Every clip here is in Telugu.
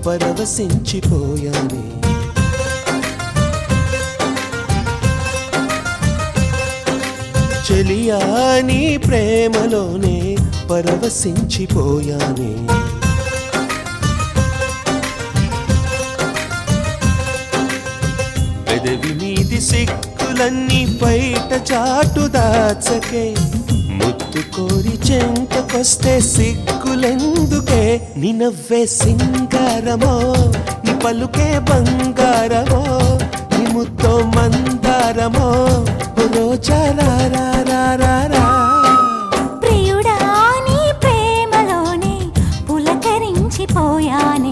పరవశించిపోయానే చెలియా నీ ప్రేమలోనే పరవశించిపోయానే పెదవి మీది సిక్కులన్నీ బయట చాటు దాచకే ముత్తు కోరి చెంతకొస్తే సిక్కులెందుకే నీ నవ్వే సింగారమో నీ పలుకే బంగారమో నీ ముద్దో మందారమో ఓ రోజా రా రా రా రా రా. ప్రియుడా నీ ప్రేమలోనే పులకరించిపోయానే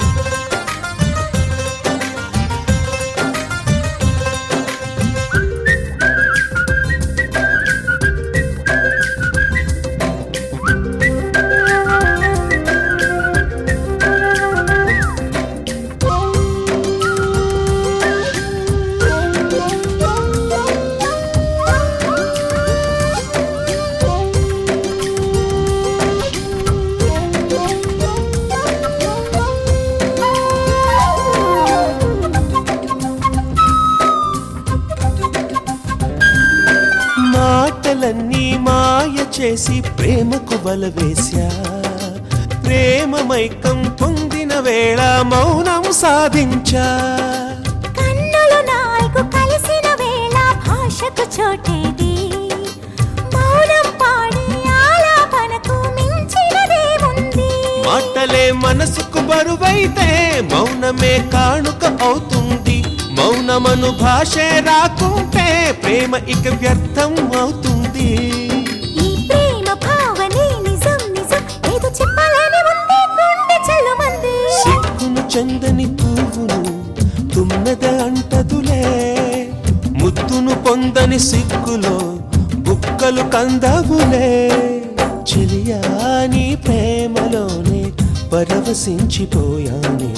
మాటలన్నీ మాయ చేసి ప్రేమకు వల వేశా ప్రేమ మైకం పొందిన వేళ మౌనం సాధించా కన్నులు నాలుగు కలిసిన వేళ భాషకు చోటేది మౌనం పాడి ఆలాపనకు మించినదేముంది మాటలే మనసుకు బరువైతే మౌనమే కానుక అవుతుంది మౌనమను భాషే రాకుంటే ప్రేమ ఇక వ్యర్థం అవుతుంది ఈ ప్రేమ భావనే నిజం నిజం ఏదో చెప్పాలని ఉంది గుండె చల్లమంది సిగ్గును చందని పువ్వును తుమ్మెద అంటదులే ముద్దును పొందని సిగ్గులో బుక్కలు కందవులే చెలియా నీ ప్రేమలోనే పరవశించిపోయానే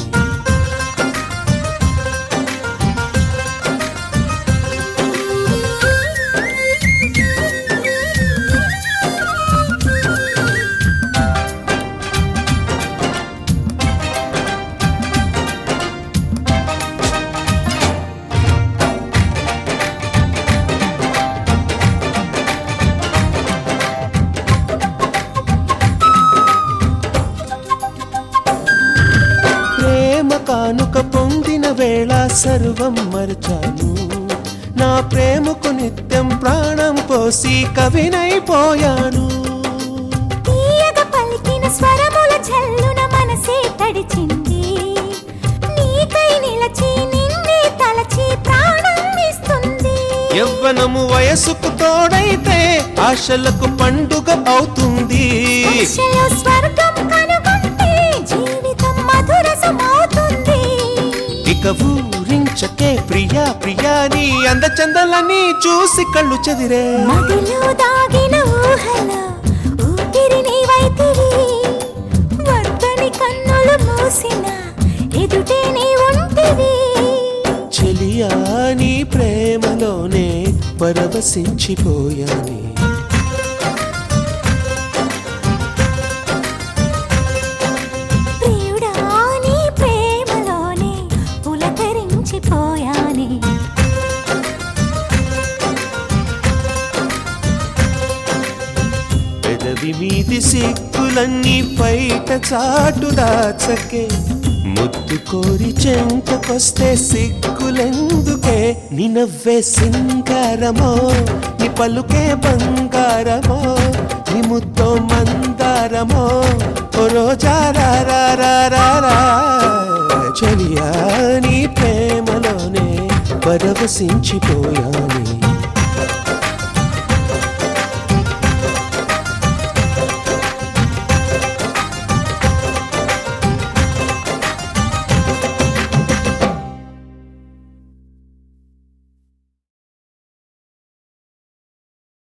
ప్రేమ కానుక పొందిన వేళ సర్వం మరచాను నా ప్రేమకు నిత్యం ప్రాణం పోసి కవినైపోయాను తీయగ పలికిన స్వరముల జల్లున మనసే తడిచింది నీకై నిలచి నిన్నే తలచి ప్రాణం ఇస్తుంది యవ్వనము వయసుకు తోడైతే ఆశలకు పండుగ అవుతుంది ఆశలో స్వర్గం కనుగొంటే జీవితం మధురసమవుతుంది ఇక ఊరించకే ప్రియా ప్రియా నీ అందచందలని చూసి కళ్ళు చెదిరే మదిలో దాగిన ఊహల ఊపిరి నీవైతివి వద్దని కన్నులు మూసిన ఎదుటే నీ ఉంటివి చెలియా నీ ప్రేమలోనే పరవశించిపోయానే ప్రియుడా నీ ప్రేమలోనే పులకరించిపోయానే పెదవి మీది సిక్కులన్నీ బయట చాటు దాచకే ముద్దు కోరి చెంతకొస్తే సిగ్గులెందుకే నీ నవ్వే సింగారమో నీ పలుకే బంగారమో నీ ముద్దో మందారమో ఓ రోజా రా రా రా రా రా. చెలియా నీ ప్రేమలోనే పరవశించిపోయానే